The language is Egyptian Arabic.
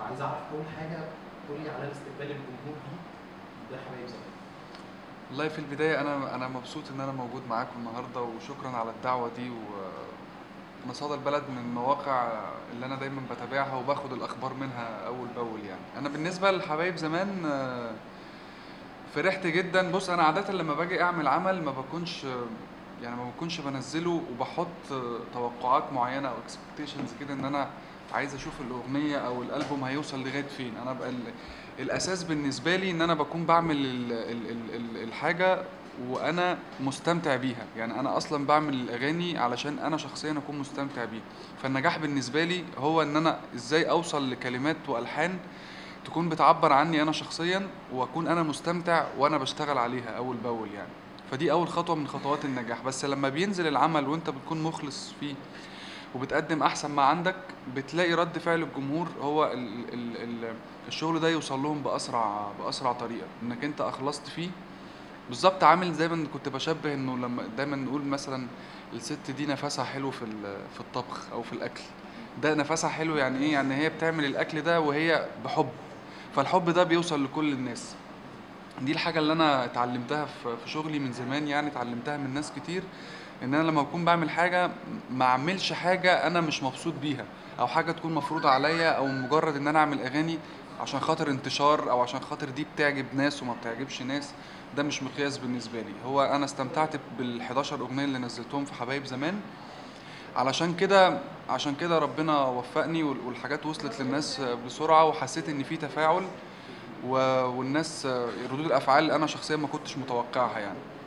فعايز اعرف اول حاجه قول لي على الاستقبال الجمهور دي ده حبايب زمان والله في البداية أنا أنا مبسوط إن أنا موجود معاكم النهاردة وشكرا على الدعوة دي و أنا صدى البلد من المواقع اللي أنا دايما بتابعها وباخد الأخبار منها أول بأول يعني أنا بالنسبة للحبايب زمان آه، فرحت جدا بص أنا عادة لما باجي أعمل عمل ما بكونش يعني ما بكونش بنزله وبحط آه، توقعات معينة أو expectations كده إن أنا عايز أشوف الأغنية أو الألبوم هيوصل لغاية فين أنا بقى ال- الأساس بالنسبة لي إن أنا بكون بعمل ال- ال- ال- ال- الحاجة وانا مستمتع بيها يعني انا اصلا بعمل الاغاني علشان انا شخصيا اكون مستمتع بيها فالنجاح بالنسبه لي هو ان انا ازاي اوصل لكلمات والحان تكون بتعبر عني انا شخصيا واكون انا مستمتع وانا بشتغل عليها اول باول يعني فدي اول خطوه من خطوات النجاح بس لما بينزل العمل وانت بتكون مخلص فيه وبتقدم احسن ما عندك بتلاقي رد فعل الجمهور هو ال ال ال الشغل ده يوصل لهم باسرع باسرع طريقه انك انت اخلصت فيه بالظبط عامل زي ما كنت بشبه انه لما دايما نقول مثلا الست دي نفسها حلو في ال- في الطبخ او في الاكل ده نفسها حلو يعني ايه يعني هي بتعمل الاكل ده وهي بحب فالحب ده بيوصل لكل الناس دي الحاجه اللي انا اتعلمتها في في شغلي من زمان يعني اتعلمتها من ناس كتير ان انا لما اكون بعمل حاجه ما اعملش حاجه انا مش مبسوط بيها او حاجه تكون مفروضه عليا او مجرد ان انا اعمل اغاني عشان خاطر انتشار او عشان خاطر دي بتعجب ناس وما بتعجبش ناس ده مش مقياس بالنسبه لي هو انا استمتعت بال 11 اغنيه اللي نزلتهم في حبايب زمان علشان كده عشان كده ربنا وفقني وال- والحاجات وصلت للناس بسرعه وحسيت ان في تفاعل و- والناس ردود الافعال انا شخصيا ما كنتش متوقعها يعني